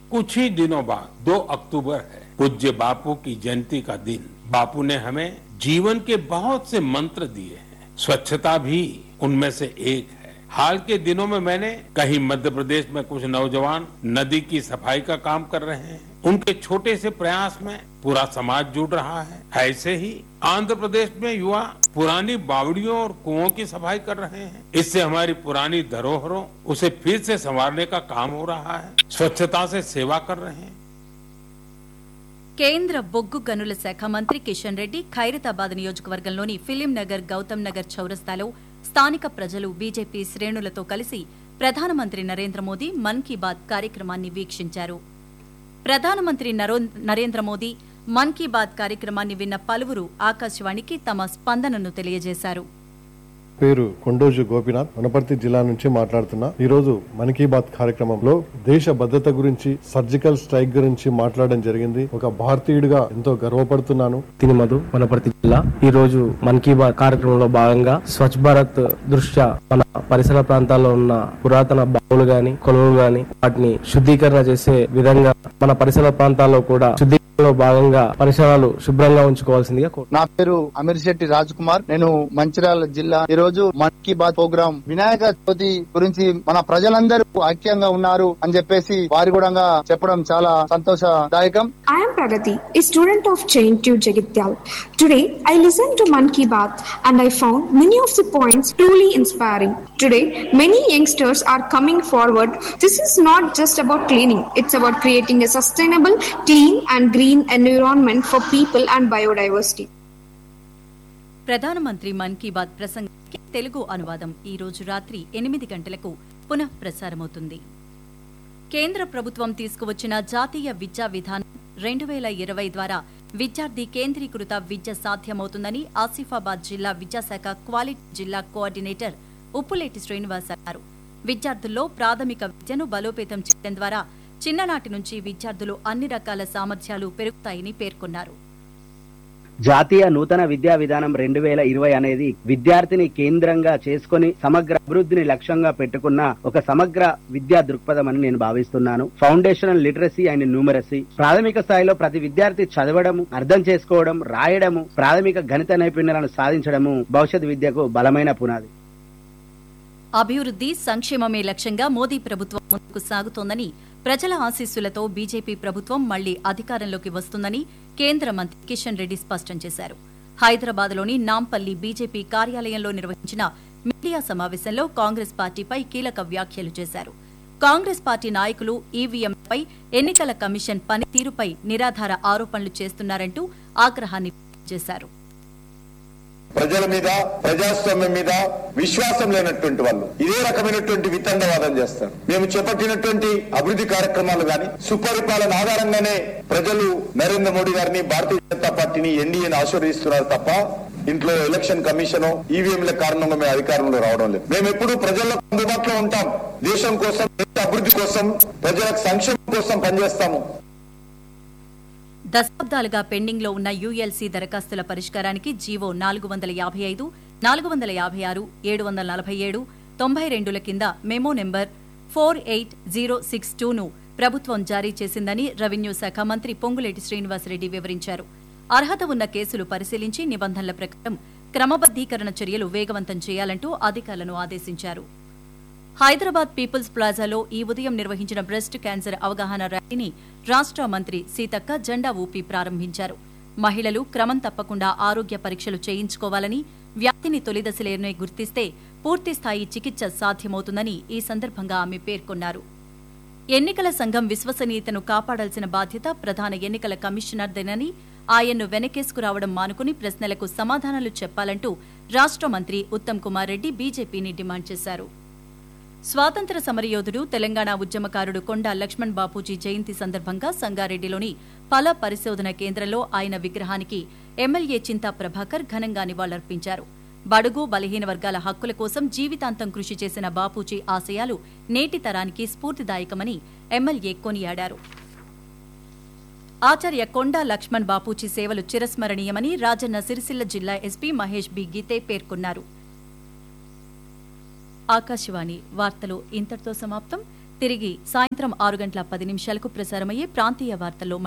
कुछ ही दिनों बाद 2 अक्टूबर है पूज्य बापू की जयंती का दिन बापू ने हमें जीवन के बहुत से मंत्र दिए हैं स्वच्छता भी उनमें से एक है हाल के दिनों में मैंने कहीं मध्य प्रदेश में कुछ नौजवान नदी की सफाई का काम कर रहे हैं उनके छोटे से प्रयास में पूरा समाज जुड़ रहा है ऐसे ही आंध्र प्रदेश में युवा पुरानी बावड़ियों और कुओं की सफाई कर रहे हैं इससे हमारी पुरानी धरोहरों उसे फिर से संवारने का काम हो रहा है स्वच्छता से सेवा कर रहे हैं కేంద్ర బొగ్గు గనుల శాఖ మంత్రి కిషన్ రెడ్డి ఖైరతాబాద్ నియోజకవర్గంలోని ఫిలిం నగర్ గౌతమ్ నగర్ చౌరస్తాలో స్థానిక ప్రజలు బీజేపీ శ్రేణులతో కలిసి ప్రధానమంత్రి నరేంద్ర మోదీ మన్ కీ బాత్ కార్యక్రమాన్ని వీక్షించారు ప్రధానమంత్రి నరో- నరేంద్ర మోదీ మన్ కీ బాత్ కార్యక్రమాన్ని విన్న పలువురు ఆకాశవాణికి తమ స్పందనను తెలియజేశారు పేరు కొండోజు గోపినాథ్ వనపర్తి జిల్లా నుంచి మాట్లాడుతున్నా ఈ రోజు మన్ కీ బాత్ కార్యక్రమంలో దేశ భద్రత గురించి సర్జికల్ స్ట్రైక్ గురించి మాట్లాడడం జరిగింది ఒక భారతీయుడిగా ఎంతో గర్వపడుతున్నాను తిని మధు వనపర్తి జిల్లా ఈ రోజు మన్ కీ బాత్ కార్యక్రమంలో భాగంగా స్వచ్ఛ భారత్ దృష్ట్యా మన పరిసర ప్రాంతాల్లో ఉన్న పురాతన బావులు గాని కొలువులు గాని వాటిని శుద్ధీకరణ చేసే విధంగా మన పరిసర ప్రాంతాల్లో కూడా శుద్ధీకరణలో భాగంగా పరిసరాలు శుభ్రంగా ఉంచుకోవాల్సిందిగా కోరు నా పేరు అమీర్ శెట్టి రాజ్ కుమార్ నేను మంచిర్యాల జిల్లా ఈ రోజు మన్ కీ బాత్ ప్రోగ్రామ్ వినాయక చవితి గురించి మన ప్రజలందరూ ఐక్యంగా ఉన్నారు అని చెప్పేసి వారి కూడా చెప్పడం చాలా సంతోషదాయకం I am Pragati, a student of Chain 2 Jagityal. Today, I listened to Man Ki Baat and I found many of the points truly inspiring. Today, many youngsters are coming forward. This is not just about cleaning, it's about creating a sustainable, clean, and green environment for people and biodiversity. ప్రధానమంత్రి మన్ Ki bath ప్రసంగానికి తెలుగు అనువాదం ఈ రోజు రాత్రి ఎనిమిది గంటలకు పునః ప్రసారమవుతుంది కేంద్ర ప్రభుత్వం తీసుకువచ్చిన జాతీయ విద్యా విధానం రెండు వేల ఇరవై ద్వారా విద్యార్థి కేంద్రీకృత విద్య సాధ్యమవుతుందని ఆసిఫాబాద్ జిల్లా విద్యాశాఖ క్వాలిటీ జిల్లా కోఆర్డినేటర్ ఉప్పులేటి శ్రీనివాస్ అన్నారు విద్యార్థుల్లో ప్రాథమిక విద్యను బలోపేతం చేయడం ద్వారా చిన్ననాటి నుంచి విద్యార్థులు అన్ని రకాల సామర్థ్యాలు పెరుగుతాయని పేర్కొన్నారు జాతీయ నూతన విద్యా విధానం రెండు వేల ఇరవై అనేది విద్యార్థిని కేంద్రంగా చేసుకొని సమగ్ర అభివృద్ధిని లక్ష్యంగా పెట్టుకున్న ఒక సమగ్ర విద్యా దృక్పథం అని నేను భావిస్తున్నాను ఫౌండేషనల్ లిటరసీ అండ్ న్యూమరసీ ప్రాథమిక స్థాయిలో ప్రతి విద్యార్థి చదవడము అర్థం చేసుకోవడం రాయడము ప్రాథమిక గణిత నైపుణ్యాలను సాధించడము భవిష్యత్ విద్యకు బలమైన పునాది అభివృద్ధి సంక్షేమమే లక్ష్యంగా మోదీ ప్రభుత్వం ముందుకు సాగుతోందని ప్రజల ఆశీస్సులతో బీజేపీ ప్రభుత్వం మళ్లీ అధికారంలోకి వస్తుందని కేంద్ర మంత్రి కిషన్ రెడ్డి స్పష్టం చేశారు హైదరాబాద్లోని నాంపల్లి బీజేపీ కార్యాలయంలో నిర్వహించిన మీడియా సమావేశంలో కాంగ్రెస్ పార్టీపై కీలక వ్యాఖ్యలు చేశారు కాంగ్రెస్ పార్టీ నాయకులు ఈవీఎంపై ఎన్నికల కమిషన్ పనితీరుపై నిరాధార ఆరోపణలు చేస్తున్నారంటూ ఆగ్రహాన్ని వ్యక్తం చేశారు ప్రజల మీద ప్రజాస్వామ్యం మీద విశ్వాసం లేనటువంటి వాళ్ళు ఇదే రకమైనటువంటి వితండవాదం చేస్తారు మేము చేపట్టినటువంటి అభివృద్ధి కార్యక్రమాలు గాని సుపరిపాలన ఆధారంగానే ప్రజలు నరేంద్ర మోడీ గారిని భారతీయ జనతా పార్టీని ఎన్డీఏని ఆశీర్వదిస్తున్నారు తప్ప ఇంట్లో ఎలక్షన్ కమిషన్ ఈవీఎంల కారణంగా మేము అధికారంలో రావడం లేదు మేము ఎప్పుడు ప్రజల్లో అందుబాటులో ఉంటాం దేశం కోసం దేశ అభివృద్ధి కోసం ప్రజలకు సంక్షేమం కోసం పనిచేస్తాము దశాబ్దాలుగా పెండింగ్లో ఉన్న యూఎల్సీ దరఖాస్తుల పరిష్కారానికి జీవో నాలుగు వందల యాభై ఐదు నాలుగు వందల యాభై ఆరు ఏడు వందల నలభై ఏడు తొంభై రెండుల కింద memo number four eight zero six టూను ప్రభుత్వం జారీ చేసిందని రెవెన్యూ శాఖ మంత్రి పొంగులేటి శ్రీనివాసరెడ్డి వివరించారు అర్హత ఉన్న కేసులు పరిశీలించి నిబంధనల ప్రకారం క్రమబద్దీకరణ చర్యలు వేగవంతం చేయాలంటూ అధికారులను ఆదేశించారు హైదరాబాద్ పీపుల్స్ ప్లాజాలో ఈ ఉదయం నిర్వహించిన బ్రెస్ట్ క్యాన్సర్ అవగాహన ర్యాలీని రాష్ట్ర మంత్రి సీతక్క జెండా ఊపి ప్రారంభించారు మహిళలు క్రమం తప్పకుండా ఆరోగ్య పరీక్షలు చేయించుకోవాలని వ్యాధిని తొలిదశలోనే గుర్తిస్తే పూర్తిస్థాయి చికిత్స సాధ్యమవుతుందని ఈ సందర్భంగా ఆమె పేర్కొన్నారు ఎన్నికల సంఘం విశ్వసనీయతను కాపాడాల్సిన బాధ్యత ప్రధాన ఎన్నికల కమిషనర్దేనని ఆయన్ను వెనకేసుకురావడం మానుకుని ప్రశ్నలకు సమాధానాలు చెప్పాలంటూ రాష్ట్ర మంత్రి ఉత్తమ్ కుమార్ రెడ్డి బీజేపీని డిమాండ్ చేశారు స్వాతంత్ర సమరయోధుడు తెలంగాణ ఉద్యమకారుడు కొండా లక్ష్మణ్ బాపూజీ జయంతి సందర్భంగా సంగారెడ్డిలోని ఫల పరిశోధన కేంద్రంలో ఆయన విగ్రహానికి ఎమ్మెల్యే చింతా ప్రభాకర్ ఘనంగా నివాళులర్పించారు బడుగు బలహీన వర్గాల హక్కుల కోసం జీవితాంతం కృషి చేసిన బాపూజీ ఆశయాలు నేటి తరానికి స్ఫూర్తిదాయకమని ఎమ్మెల్యే కొనియాడారు ఆచార్య కొండా లక్ష్మణ్ బాపూజీ సేవలు చిరస్మరణీయమని రాజన్న సిరిసిల్ల జిల్లా ఎస్పీ మహేష్ బి గీతే పేర్కొన్నారు ఆకాశవాణి వార్తలు ఇంతటితో సమాప్తం తిరిగి సాయంత్రం ఆరు గంటల పది నిమిషాలకు ప్రసారమయ్యే ప్రాంతీయ వార్తల్లో